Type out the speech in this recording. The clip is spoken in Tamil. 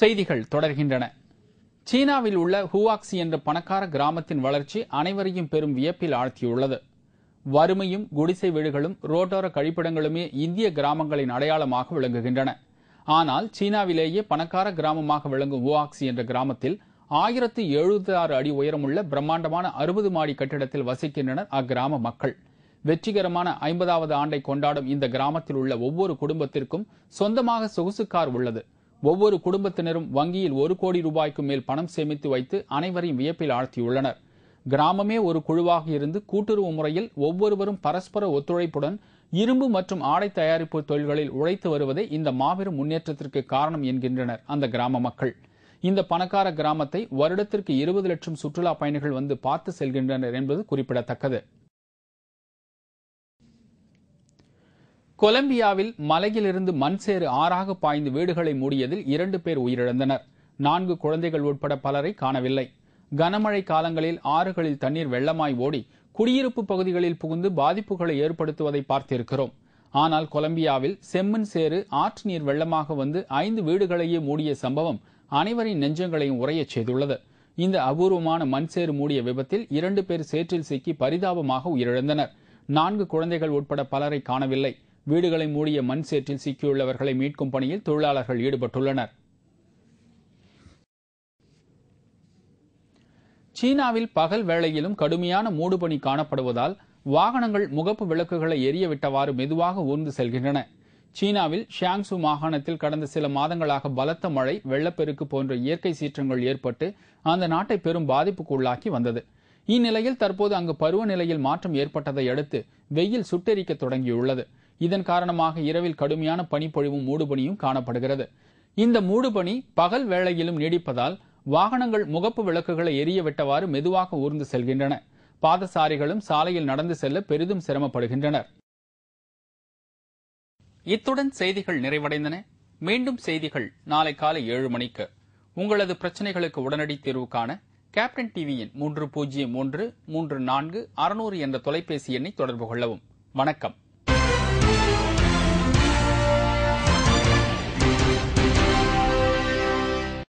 செய்திகள் தொடர்கின்றன சீனாவில் உள்ள ஹுவாக்சி என்ற பணக்கார கிராமத்தின் வளர்ச்சி அனைவரையும் பெரும் வியப்பில் ஆழ்த்தியுள்ளது வறுமையும் குடிசை வீடுகளும் ரோட்டோர கழிப்பிடங்களுமே இந்திய கிராமங்களின் அடையாளமாக விளங்குகின்றன ஆனால் சீனாவிலேயே பணக்கார கிராமமாக விளங்கும் ஹுவாக்சி என்ற கிராமத்தில் ஆயிரத்து எழுபத்தி ஆறு அடி உயரமுள்ள பிரம்மாண்டமான அறுபது மாடி கட்டிடத்தில் வசிக்கின்றனர் அக்கிராம மக்கள் வெற்றிகரமான ஐம்பதாவது ஆண்டை கொண்டாடும் இந்த கிராமத்தில் உள்ள ஒவ்வொரு குடும்பத்திற்கும் சொந்தமாக சொகுசு கார் உள்ளது ஒவ்வொரு குடும்பத்தினரும் வங்கியில் ஒரு கோடி ரூபாய்க்கு மேல் பணம் சேமித்து வைத்து அனைவரையும் வியப்பில் ஆழ்த்தியுள்ளனர் கிராமமே ஒரு குழுவாக இருந்து கூட்டுறவு முறையில் ஒவ்வொருவரும் பரஸ்பர ஒத்துழைப்புடன் இரும்பு மற்றும் ஆடை தயாரிப்பு தொழில்களில் உழைத்து வருவதே இந்த மாபெரும் முன்னேற்றத்திற்கு காரணம் என்கின்றனர் அந்த கிராம மக்கள் இந்த பணக்கார கிராமத்தை வருடத்திற்கு இருபது லட்சம் சுற்றுலா பயணிகள் வந்து பார்த்து செல்கின்றனர் என்பது குறிப்பிடத்தக்கது கொலம்பியாவில் மலையிலிருந்து மண் சேறு ஆறாக பாய்ந்து வீடுகளை மூடியதில் இரண்டு பேர் உயிரிழந்தனர் நான்கு குழந்தைகள் உட்பட பலரை காணவில்லை கனமழை காலங்களில் ஆறுகளில் தண்ணீர் வெள்ளமாய் ஓடி குடியிருப்பு பகுதிகளில் புகுந்து பாதிப்புகளை ஏற்படுத்துவதை பார்த்திருக்கிறோம் ஆனால் கொலம்பியாவில் செம்மண் சேறு ஆற்று நீர் வெள்ளமாக வந்து ஐந்து வீடுகளையே மூடிய சம்பவம் அனைவரின் நெஞ்சங்களையும் உறையச் செய்துள்ளது இந்த அபூர்வமான மண் சேறு மூடிய விபத்தில் இரண்டு பேர் சேற்றில் சிக்கி பரிதாபமாக உயிரிழந்தனர் நான்கு குழந்தைகள் உட்பட பலரை காணவில்லை வீடுகளை மூடிய மண் சேற்றில் சிக்கியுள்ளவர்களை மீட்கும் பணியில் தொழிலாளர்கள் ஈடுபட்டுள்ளனர் சீனாவில் பகல் வேளையிலும் கடுமையான மூடுபனி காணப்படுவதால் வாகனங்கள் முகப்பு விளக்குகளை எரிய விட்டவாறு மெதுவாக ஊர்ந்து செல்கின்றன சீனாவில் ஷியாங்சு மாகாணத்தில் கடந்த சில மாதங்களாக பலத்த மழை வெள்ளப்பெருக்கு போன்ற இயற்கை சீற்றங்கள் ஏற்பட்டு அந்த நாட்டை பெரும் பாதிப்புக்கு உள்ளாக்கி வந்தது இந்நிலையில் தற்போது அங்கு பருவநிலையில் மாற்றம் ஏற்பட்டதை அடுத்து வெயில் சுட்டெரிக்க தொடங்கியுள்ளது இதன் காரணமாக இரவில் கடுமையான பனிப்பொழிவும் மூடுபனியும் காணப்படுகிறது இந்த மூடுபனி பகல் வேளையிலும் நீடிப்பதால் வாகனங்கள் முகப்பு விளக்குகளை எரிய விட்டவாறு மெதுவாக ஊர்ந்து செல்கின்றன பாதசாரிகளும் சாலையில் நடந்து செல்ல பெரிதும் சிரமப்படுகின்றனர் இத்துடன் செய்திகள் நிறைவடைந்தன மீண்டும் செய்திகள் நாளை காலை ஏழு மணிக்கு உங்களது பிரச்சனைகளுக்கு உடனடி தீர்வு காண கேப்டன் டிவியின் மூன்று பூஜ்ஜியம் ஒன்று மூன்று நான்கு அறுநூறு என்ற தொலைபேசி எண்ணை தொடர்பு கொள்ளவும் வணக்கம்